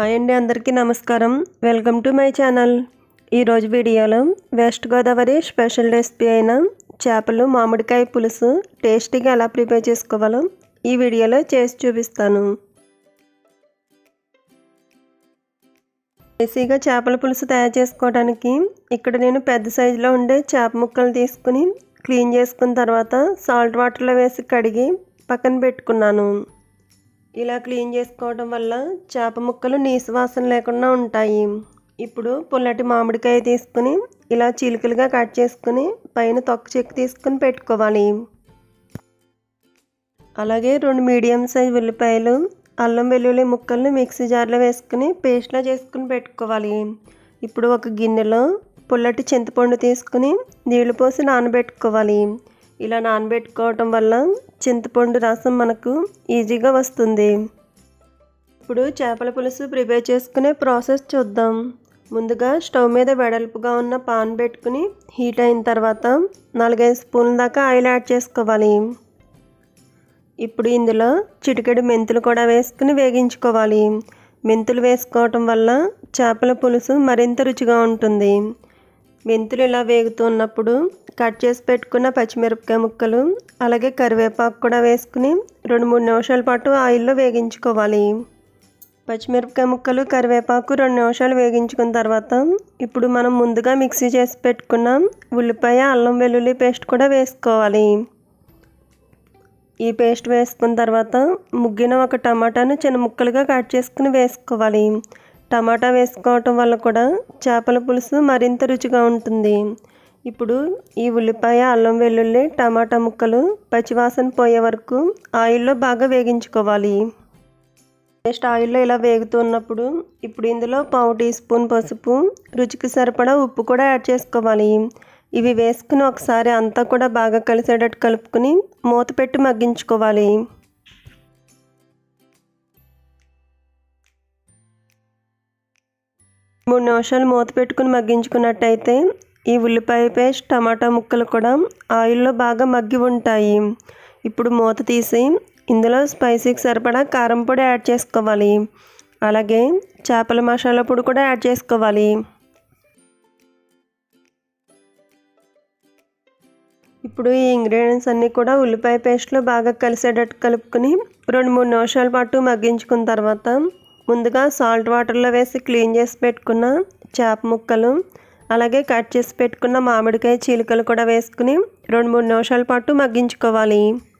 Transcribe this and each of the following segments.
hi అండి అందరికీ నమస్కారం వెల్కమ్ టు మై ఛానల్ ఈరోజు వీడియోలో వెస్ట్ గోదావరి స్పెషల్ రెసిపీ అయిన చేపలు మామిడికాయ పులుసు టేస్టీగా ఎలా ప్రిపేర్ చేసుకోవాలో ఈ వీడియోలో చేసి చూపిస్తాను ఈజీగా చేపల పులుసు తయారు చేసుకోవడానికి ఇక్కడ నేను పెద్ద సైజులో ఉండే చేప ముక్కలు తీసుకుని క్లీన్ చేసుకున్న తర్వాత సాల్ట్ వాటర్లో వేసి కడిగి పక్కన పెట్టుకున్నాను ఇలా క్లీన్ చేసుకోవడం వల్ల చేప ముక్కలు నీసు వాసన లేకుండా ఉంటాయి ఇప్పుడు పుల్లటి మామిడికాయ తీసుకుని ఇలా చిలుకలుగా కట్ చేసుకుని పైన తొక్క చెక్కు తీసుకుని పెట్టుకోవాలి అలాగే రెండు మీడియం సైజ్ ఉల్లిపాయలు అల్లం వెల్లుల్లి ముక్కల్ని మిక్సీ జార్లో వేసుకుని పేస్ట్లా చేసుకుని పెట్టుకోవాలి ఇప్పుడు ఒక గిన్నెలో పుల్లటి చింతపండు తీసుకుని నీళ్లు పోసి నానబెట్టుకోవాలి ఇలా నానబెట్టుకోవటం వల్ల చింతపండు రసం మనకు ఈజీగా వస్తుంది ఇప్పుడు చేపల పులుసు ప్రిపేర్ చేసుకునే ప్రాసెస్ చూద్దాం ముందుగా స్టవ్ మీద వెడల్పుగా ఉన్న పాన్ పెట్టుకుని హీట్ అయిన తర్వాత నాలుగైదు స్పూన్ల దాకా ఆయిల్ యాడ్ చేసుకోవాలి ఇప్పుడు ఇందులో చిటికెడు మెంతులు కూడా వేసుకుని వేగించుకోవాలి మెంతులు వేసుకోవటం వల్ల చేపల పులుసు మరింత రుచిగా ఉంటుంది మెంతులు ఇలా వేగుతున్నప్పుడు కట్ చేసి పెట్టుకున్న పచ్చిమిరపకాయ ముక్కలు అలాగే కరివేపాకు కూడా వేసుకుని రెండు మూడు నిమిషాల పాటు ఆయిల్లో వేగించుకోవాలి పచ్చిమిరపకాయ ముక్కలు కరివేపాకు రెండు నిమిషాలు వేగించుకున్న తర్వాత ఇప్పుడు మనం ముందుగా మిక్సీ చేసి పెట్టుకున్న ఉల్లిపాయ అల్లం వెల్లుల్లి పేస్ట్ కూడా వేసుకోవాలి ఈ పేస్ట్ వేసుకున్న తర్వాత ముగ్గిన ఒక టమాటాను చిన్న ముక్కలుగా కట్ చేసుకుని వేసుకోవాలి టమాటా వేసుకోవటం వల్ల కూడా చేపల పులుసు మరింత రుచిగా ఉంటుంది ఇప్పుడు ఈ ఉల్లిపాయ అల్లం వెల్లుల్లి టమాటా ముక్కలు పచ్చివాసన పోయే వరకు ఆయిల్లో బాగా వేగించుకోవాలి పేస్ట్ ఆయిల్లో ఇలా వేగుతున్నప్పుడు ఇప్పుడు ఇందులో పావు టీ స్పూన్ పసుపు రుచికి సరిపడా ఉప్పు కూడా యాడ్ చేసుకోవాలి ఇవి వేసుకుని ఒకసారి అంతా కూడా బాగా కలిసేటట్టు కలుపుకుని మూత పెట్టి మగ్గించుకోవాలి మూడు నిమిషాలు మూత పెట్టుకుని మగ్గించుకున్నట్టయితే ఈ ఉల్లిపాయ పేస్ట్ టమాటా ముక్కలు కూడా ఆయిల్లో బాగా మగ్గి ఉంటాయి ఇప్పుడు మూత తీసి ఇందులో స్పైసీకి సరిపడా కారం పొడి యాడ్ చేసుకోవాలి అలాగే చేపల మసాలా పొడి కూడా యాడ్ చేసుకోవాలి ఇప్పుడు ఈ ఇంగ్రీడియంట్స్ అన్నీ కూడా ఉల్లిపాయ పేస్ట్లో బాగా కలిసేటట్టు కలుపుకొని రెండు మూడు నిమిషాల పాటు మగ్గించుకున్న తర్వాత ముందుగా సాల్ట్ వాటర్లో వేసి క్లీన్ చేసి పెట్టుకున్న చేప ముక్కలు అలాగే కట్ చేసి పెట్టుకున్న మామిడికాయ చీలికలు కూడా వేసుకుని రెండు మూడు నిమిషాల పాటు మగ్గించుకోవాలి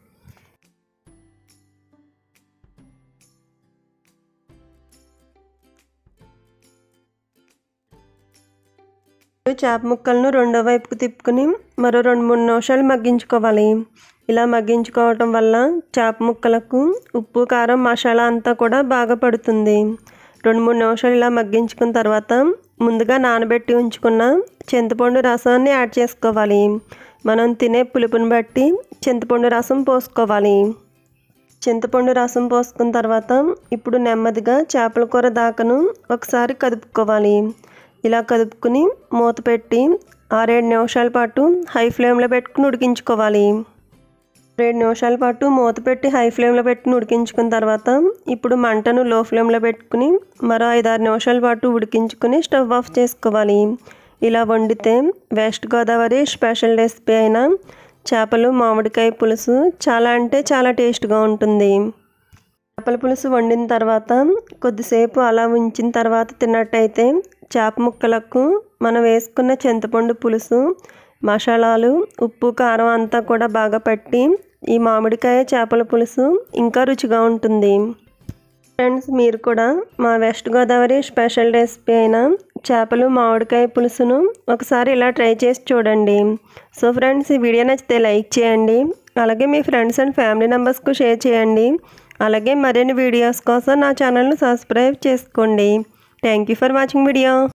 చేప ముక్కలను రెండో వైపుకు తిప్పుకుని మరో రెండు మూడు నిమిషాలు మగ్గించుకోవాలి ఇలా మగ్గించుకోవటం వల్ల చేప ముక్కలకు ఉప్పు కారం మసాలా అంతా కూడా బాగా పడుతుంది రెండు మూడు నిమిషాలు ఇలా మగ్గించుకున్న తర్వాత ముందుగా నానబెట్టి ఉంచుకున్న చింతపండు రసాన్ని యాడ్ చేసుకోవాలి మనం తినే పులుపుని బట్టి చింతపండు రసం పోసుకోవాలి చింతపండు రసం పోసుకున్న తర్వాత ఇప్పుడు నెమ్మదిగా చేపల కూర దాకను ఒకసారి కదుపుకోవాలి ఇలా కదుపుకుని మూత పెట్టి ఆరేడు నిమిషాల పాటు హై ఫ్లేమ్లో పెట్టుకుని ఉడికించుకోవాలి రెండు నిమిషాల పాటు మూత పెట్టి హై ఫ్లేమ్లో పెట్టుకుని ఉడికించుకున్న తర్వాత ఇప్పుడు మంటను లో ఫ్లేమ్లో పెట్టుకుని మరో ఐదారు నిమిషాల పాటు ఉడికించుకుని స్టవ్ ఆఫ్ చేసుకోవాలి ఇలా వండితే వెస్ట్ గోదావరి స్పెషల్ రెసిపీ అయిన చేపలు మామిడికాయ పులుసు చాలా అంటే చాలా టేస్ట్గా ఉంటుంది చేపల పులుసు వండిన తర్వాత కొద్దిసేపు అలా ఉంచిన తర్వాత తిన్నట్టయితే చేప ముక్కలకు మనం వేసుకున్న చింతపండు పులుసు మసాలాలు ఉప్పు కారం అంతా కూడా బాగా పట్టి ఈ మామిడికాయ చేపల పులుసు ఇంకా రుచిగా ఉంటుంది ఫ్రెండ్స్ మీరు కూడా మా వెస్ట్ గోదావరి స్పెషల్ రెసిపీ అయిన చేపలు మామిడికాయ పులుసును ఒకసారి ఇలా ట్రై చేసి చూడండి సో ఫ్రెండ్స్ ఈ వీడియో నచ్చితే లైక్ చేయండి అలాగే మీ ఫ్రెండ్స్ అండ్ ఫ్యామిలీ మెంబర్స్కు షేర్ చేయండి అలాగే మరిన్ని వీడియోస్ కోసం నా ఛానల్ను సబ్స్క్రైబ్ చేసుకోండి thank you for watching video